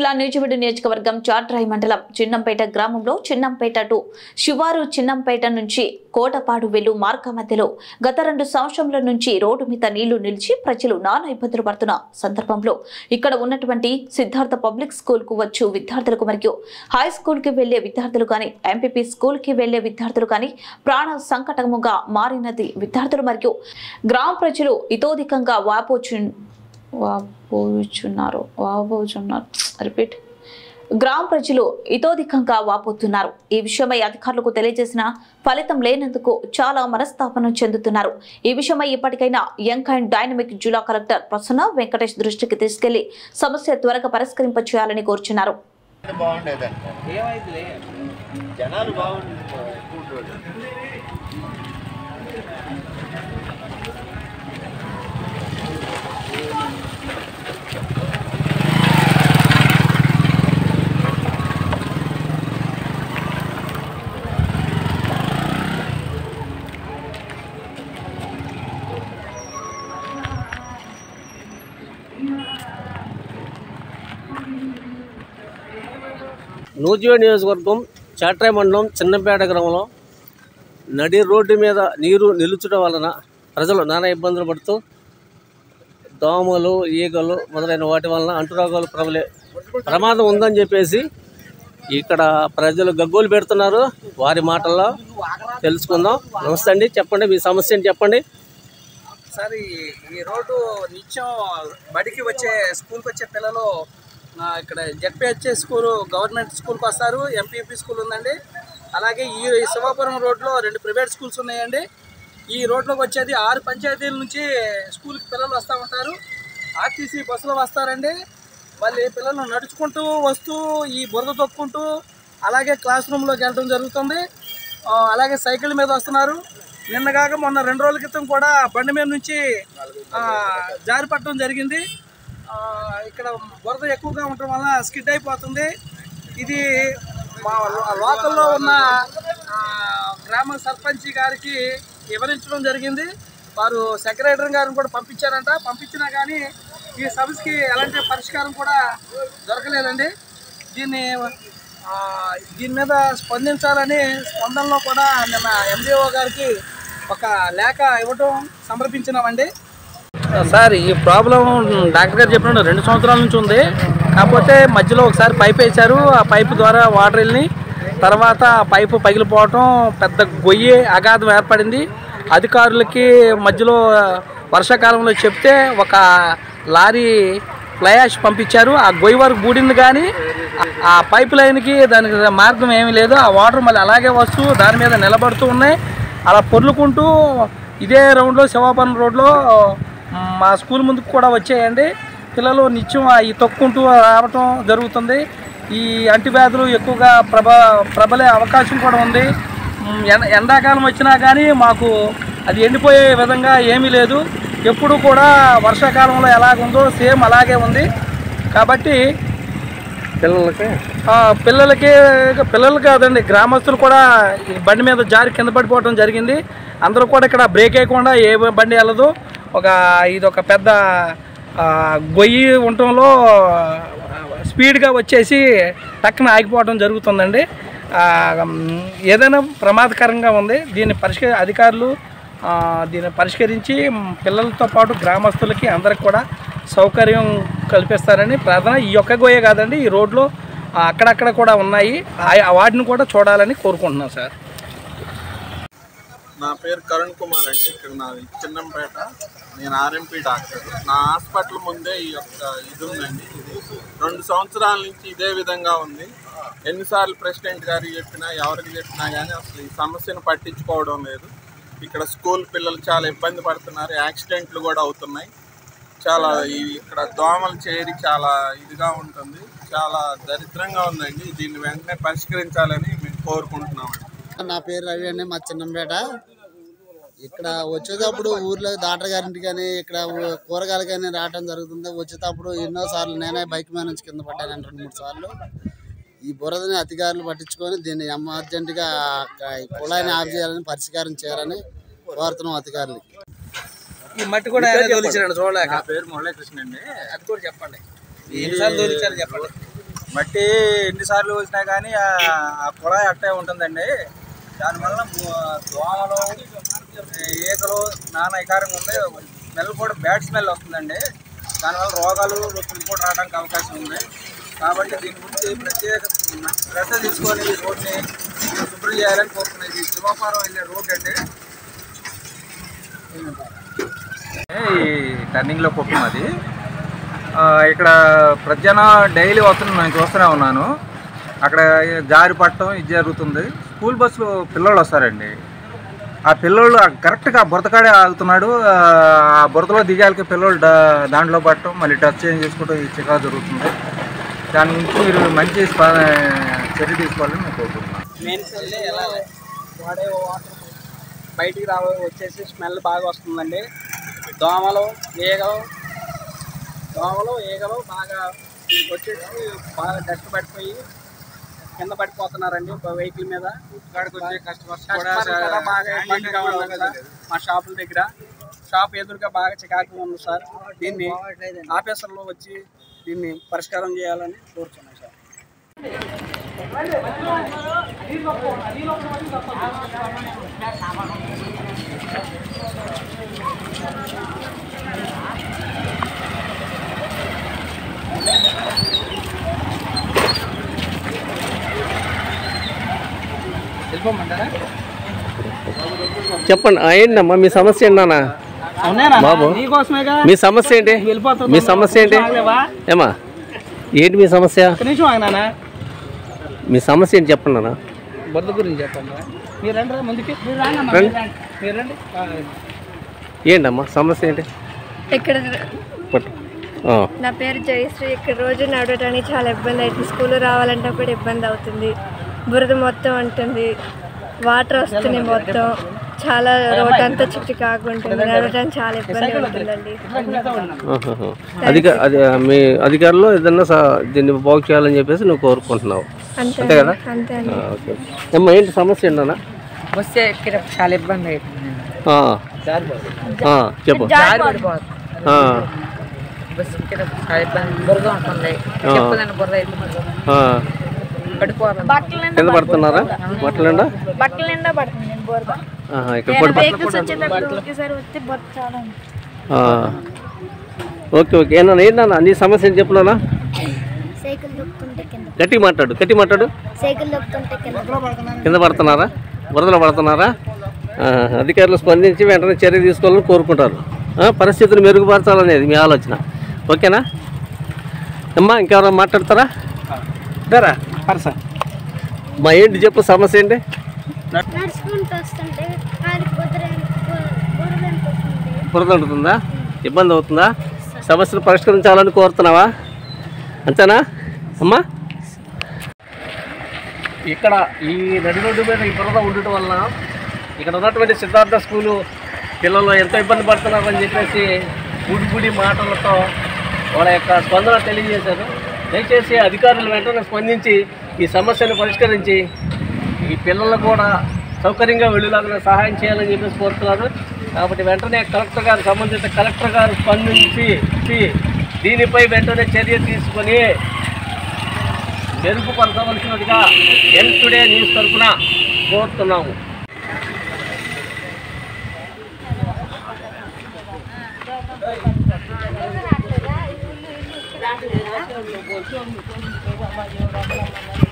జిల్లా నూజివీడు నియోజకవర్గం చాట్రాయి మండలం చిన్నంపేట గ్రామంలో చిన్నంపేట టు శివారు చిన్నంపేట నుంచి కోటపాడు వెళ్ళు మార్గ మధ్యలో గత రెండు సంవత్సరముల నుంచి రోడ్డు మీద నీళ్లు నిలిచి ప్రజలు నానా ఇబ్బందులు పడుతున్న సందర్భంలో ఇక్కడ ఉన్నటువంటి సిద్ధార్థ పబ్లిక్ స్కూల్ కు వచ్చు విద్యార్థులకు మరియు హై స్కూల్ కి వెళ్లే విద్యార్థులు కానీ ఎంపీపీ స్కూల్ కి వెళ్లే విద్యార్థులు కానీ ప్రాణ సంకటముగా మారినది విద్యార్థులు మరియు గ్రామ ప్రజలు ఇతోధికంగా వాపోచు వాపోచున్నారు వాపోచున్నారు రిపీట్ గ్రామ ప్రజలు ఇతోధికంగా వాపోతున్నారు ఈ విషయమై అధికారులకు తెలియజేసిన ఫలితం లేనందుకు చాలా మనస్తాపన చెందుతున్నారు ఈ విషయమై ఇప్పటికైనా యంగ్ అండ్ డైనమిక్ జిల్లా కలెక్టర్ ప్రసన్న వెంకటేష్ దృష్టికి తీసుకెళ్లి సమస్య త్వరగా పరిష్కరింప చేయాలని కోరుచున్నారు బాగుండేదంట జనాలు బాగుండేది నూజివీడు నియోజకవర్గం చాట్రాయి మండలం చిన్నపేట గ్రామంలో నడి రోడ్డు మీద నీరు నిలుచడం వలన ప్రజలు నానా ఇబ్బందులు పడుతూ దోమలు ఈగలు మొదలైన వాటి వలన అంటురోగాలు ప్రబలే ప్రమాదం ఉందని చెప్పేసి ఇక్కడ ప్రజలు గగ్గోలు పెడుతున్నారు వారి మాటల్లో తెలుసుకుందాం నమస్తే అండి చెప్పండి మీ సమస్య ఏంటి చెప్పండి సార్ ఈ- ఈ రోడ్డు నిత్యం బడికి వచ్చే స్కూల్కి వచ్చే పిల్లలు ఆ, ఇక్కడ జెడ్పిహెచ్ఏ స్కూల్ గవర్నమెంట్ స్కూల్కి వస్తారు ఎంపీపీ స్కూల్ ఉందండి అలాగే ఈ శివాపురం రోడ్లో రెండు ప్రైవేట్ స్కూల్స్ ఉన్నాయండి ఈ రోడ్లోకి వచ్చేది ఆరు పంచాయతీల నుంచి స్కూల్కి పిల్లలు వస్తూ ఉంటారు ఆర్టీసీ బస్సులో వస్తారండి మళ్ళీ పిల్లలు నడుచుకుంటూ వస్తూ ఈ బురద తొక్కుంటూ అలాగే క్లాస్ రూమ్లోకి వెళ్ళడం జరుగుతుంది ఆ, అలాగే సైకిల్ మీద వస్తున్నారు నిన్నగాక మొన్న రెండు రోజుల క్రితం కూడా బండి మీద నుంచి ఆ, జారి పట్టడం జరిగింది ఆ, ఇక్కడ బురద ఎక్కువగా ఉండటం వల్ల స్కిడ్ అయిపోతుంది ఇది మా లో- లోకల్లో ఉన్న ఆ, గ్రామ సర్పంచ్ గారికి వివరించడం జరిగింది వారు సెక్రటరీ గారిని కూడా పంపించారంట పంపించినా కానీ ఈ సమస్యకి ఎలాంటి పరిష్కారం కూడా దొరకలేదండి దీన్ని ఆ, దీని మీద స్పందించాలని స్పందనలో కూడా నిన్న ఎండిఓ గారికి ఒక లేఖ ఇవ్వటం సమర్పించినామండి సార్ ఈ ప్రాబ్లం డాక్టర్ గారు చెప్పినట్టు రెండు సంవత్సరాల నుంచి ఉంది కాకపోతే మధ్యలో ఒకసారి పైప్ వేశారు ఆ పైపు ద్వారా వాటర్ వెళ్ళి తర్వాత ఆ పైపు పగిలిపోవటం పెద్ద గొయ్యి అగాధం ఏర్పడింది అధికారులకి మధ్యలో వర్షాకాలంలో చెప్తే ఒక లారీ ఫ్లయాష్ పంపించారు ఆ గొయ్యి వరకు బూడింది కానీ ఆ పైప్ లైన్కి దానికి మార్గం ఏమీ లేదు ఆ వాటర్ మళ్ళీ అలాగే వస్తూ దాని మీద నిలబడుతూ ఉన్నాయి అలా పొర్లుకుంటూ ఇదే రౌండ్లో శివాపురం రోడ్లో మ్, మా స్కూల్ ముందుకు కూడా వచ్చాయండి పిల్లలు నిత్యం ఆ ఈ తొక్కుంటూ రావటం జరుగుతుంది ఈ అంటువ్యాధులు ఎక్కువగా ప్రబ ప్రబలే అవకాశం కూడా ఉంది మ్, ఎండ ఎండాకాలం వచ్చినా కానీ మాకు అది ఎండిపోయే విధంగా ఏమీ లేదు ఎప్పుడు కూడా వర్షాకాలంలో ఎలాగుందో సేమ్ అలాగే ఉంది కాబట్టి పిల్లలకి ఆ, పిల్లలకి పిల్లలు కాదండి గ్రామస్తులు కూడా ఈ బండి మీద జారి కింద పడిపోవడం జరిగింది అందరూ కూడా ఇక్కడ బ్రేక్ వేయకుండా ఏ బండి వెళ్ళదు ఒక ఇది ఒక పెద్ద ఆ, గొయ్యి ఉండటంలో స్పీడ్గా వచ్చేసి టక్కున ఆగిపోవడం జరుగుతుందండి ఆ, మ్, ఏదైనా ప్రమాదకరంగా ఉంది దీన్ని పరిష్క అధికారులు ఆ, దీన్ని పరిష్కరించి మ్, పిల్లలతో పాటు గ్రామస్తులకి అందరికి కూడా సౌకర్యం కల్పిస్తారని ప్రార్థన ఈ ఒక్క గోయే కాదండి ఈ రోడ్లో ఆ, అక్కడక్కడ కూడా ఉన్నాయి ఆ- వాటిని కూడా చూడాలని కోరుకుంటున్నాం సార్ నా పేరు కరుణ్ కుమార్ అండి ఇక్కడ నాది చిన్నంపేట నేను ఆర్ఎంపీ డాక్టర్ నా హాస్పిటల్ ముందే ఈ యొక్క ఇది ఉందండి ఇది రెండు సంవత్సరాల నుంచి ఇదే విధంగా ఉంది ఎన్నిసార్లు ప్రెసిడెంట్ గారికి చెప్పినా ఎవరికి చెప్పినా కానీ అసలు ఈ సమస్యను పట్టించుకోవడం లేదు ఇక్కడ స్కూల్ పిల్లలు చాలా ఇబ్బంది పడుతున్నారు యాక్సిడెంట్లు కూడా అవుతున్నాయి చాలా ఈ ఇక్కడ దోమలు చేరి చాలా ఇదిగా ఉంటుంది చాలా దరిద్రంగా ఉందండి దీన్ని వెంటనే పరిష్కరించాలని మేము కోరుకుంటున్నామండి నా పేరు రవి అండి మా చిన్నంపేట ఇక్కడ వచ్చేటప్పుడు ఊర్లో డాక్టర్ గారింటి కానీ ఇక్కడ ఊ- కూరగాయలు కానీ రావడం జరుగుతుంది వచ్చేటప్పుడు ఎన్నో సార్లు నేనే బైక్ మీద నుంచి కింద పడ్డాను రెండు మూడు సార్లు ఈ బురదని అధికారులు పట్టించుకొని దీన్ని ఎమర్జెంట్గా ఈ కుళాయిని ఆఫ్ చేయాలని పరిష్కారం చేయాలని కోరుతున్నాం అధికారులకి ఈ మట్టి కూడా తోలించారండి చూడలేక నా పేరు మురళీకృష్ణ అండి అది కూడా చెప్పండి ఎన్నిసార్లు తోలించారు చెప్పండి మట్టి ఎన్నిసార్లు వచ్చినా కానీ ఆ ఆ కుళాయి అట్టే ఉంటుందండి దానివల్ల ము- దోమలు ఈగలు నానా వికారంగా ఉంది స్మెల్ కూడా బ్యాడ్ స్మెల్ వస్తుందండి దానివల్ల రోగాలు నొప్పులు కూడా రావడానికి అవకాశం ఉంది కాబట్టి దీని గురించి ప్రత్యేక శ్రద్ధ తీసుకొని ఈ రోడ్ని శుభ్రం చేయాలని కోరుతున్నాయి ఇది శివాపురం వెళ్ళే రోడ్ అండి ఈ టర్నింగ్లో కుప్పం అది ఆ, ఇక్కడ ప్రజన డైలీ వస్తున్న నేను చూస్తూనే ఉన్నాను అక్కడ జారి పట్టడం ఇది జరుగుతుంది స్కూల్ బస్సులో పిల్లలు వస్తారండి ఆ పిల్లోళ్ళు కరెక్ట్గా ఆ బురదకాడే ఆగుతున్నాడు ఆ ఆ బురదలో దిగాలకి పిల్లోళ్ళు దా- దాంట్లో పట్టడం మళ్ళీ టచ్ చేంజ్ చేసుకోవడం ఈ చికా జరుగుతుంది దాని గురించి మీరు మంచి స్పా- చర్య తీసుకోవాలని నేను కోరుకుంటున్నాను మెయిన్స్ వెళ్ళి ఎలా వాడే వాటర్ బయటికి రావ వచ్చేసి స్మెల్ బాగా వస్తుందండి దోమలు ఈగలు దోమలు ఈగలు బాగా వచ్చేసి బాగా డస్ట్ పడిపోయి కింద పడిపోతున్నారండి వెహికల్ మీద కస్టమర్స్ కస్టమర్లు కూడా బాగా ఇబ్బందిగా ఉంది సార్ మా షాపుల దగ్గర షాప్ ఎదురుగా బాగా చికాకుగా ఉంది సార్ దీన్ని ఆఫీసర్లు వచ్చి దీన్ని పరిష్కారం చేయాలని కోరుతున్నాం సార్ చెప్పండి ఆ, ఏంటమ్మా మీ సమస్య ఏంటన్నా బాబు నీకోసమేగా మీ సమస్య ఏంటి వెళ్ళిపోతుంది. మీ సమస్య ఏంటి ఆగలేవా? ఏమా ఏంటి మీ సమస్య ఒక నిమిషం ఆగినానా మీ సమస్య ఏంటి చెప్పండి అన్న బురద గురించి చెప్పండి మీరు రండి రా ముందుకి మీరు రండి అమ్మా, రండి. మీరు రండి. మీరు రండి ఆ, ఏంటమ్మా సమస్య ఏంటి ఇక్కడ పట్టు ఆ, నా పేరు జయశ్రీ ఇక్కడ రోజు నడవడానికి చాలా ఇబ్బంది అవుతుంది స్కూల్ రావాలంటే కూడా ఇబ్బంది అవుతుంది బురద మొత్తం ఉంటుంది వాటర్ వస్తున్నాయి మొత్తం చాలా రోడ్ అంతా చిక్కుచికాకు ఉంటుంది నడవడానికి చాలా ఇబ్బంది ఉంటుందండి ఆహాహా. అధిక అది మీ అధికారులు ఏదన్నా స- దీన్ని బాగు చేయాలని చెప్పేసి నువ్వు కోరుకుంటున్నావు అంతే అంతే కదా అంతే అండి ఆ, ఓకే అమ్మా ఏంటి సమస్య ఏంటన్నా వస్తే ఇక్కడ చాలా ఇబ్బంది అవుతుంది ఆ, ఆ, చెప్పు ఆ, బస్ ఇక్కడ చాలా ఇబ్బంది బురద ఉంటుంది ఆ. చెప్పదని బురద అవుతుంది ఆ. పడిపోవాలి కింద పడుతున్నారా బట్టలు నిండా బట్టల నిండా పడుతుంది బురద ఆహా, ఇక్కడ పడి వెహికల్స్ వచ్చేటప్పుడు ఒకేసారి వస్తే బురద చాలా ఉంది. ఆ. ఓకే ఓకే ఏనా ఏంటన్నా నీ సమస్య ఏంటి చెప్పునా సైకిల్ దొక్కుతుంటే కింద గట్టిగా మాట్లాడు గట్టిగా మాట్లాడు సైకిల్ దొక్కుతుంటే కింద కింద పడుతున్నారా బురదలో పడుతున్నారా ఆ, అధికారులు స్పందించి వెంటనే చర్య తీసుకోవాలని కోరుకుంటారు ఆ, పరిస్థితిని మెరుగుపరచాలనేది మీ ఆలోచన ఓకేనా అమ్మా ఇంకెవరైనా మాట్లాడతారా దరా పరస మా ఏంటి చెప్పు సమస్య ఏంటి నడుచుకుంటూ వస్తుంటే కాలి బురద బురద అనిపిస్తుంది బురద ఉంటుందా ఇబ్బంది అవుతుందా సమస్యను పరిష్కరించాలని కోరుతున్నావా అంతేనా అమ్మా ఇక్కడ ఈ నడి రోడ్డు మీద ఈ బురద ఉండటం వలన ఇక్కడ ఉన్నటువంటి సిద్ధార్థ స్కూలు పిల్లలు ఎంతో ఇబ్బంది పడుతున్నారని చెప్పేసి గుడి గుడి మాటలతో వాళ్ళ యొక్క స్పందన తెలియజేశారు దయచేసి అధికారులు వెంటనే స్పందించి ఈ సమస్యను పరిష్కరించి ఈ పిల్లలు కూడా సౌకర్యంగా వెళ్ళేలాగా సహాయం చేయాలని చెప్పేసి కోరుతున్నారు కాబట్టి వెంటనే కలెక్టర్ గారు సంబంధిత కలెక్టర్ గారు స్పందించి చి- దీనిపై వెంటనే చర్య తీసుకొని మెరుగుపరచవలసినదిగా ఎన్ టుడే న్యూస్ తరఫున కోరుతున్నాము ఇల్లు ఇల్లు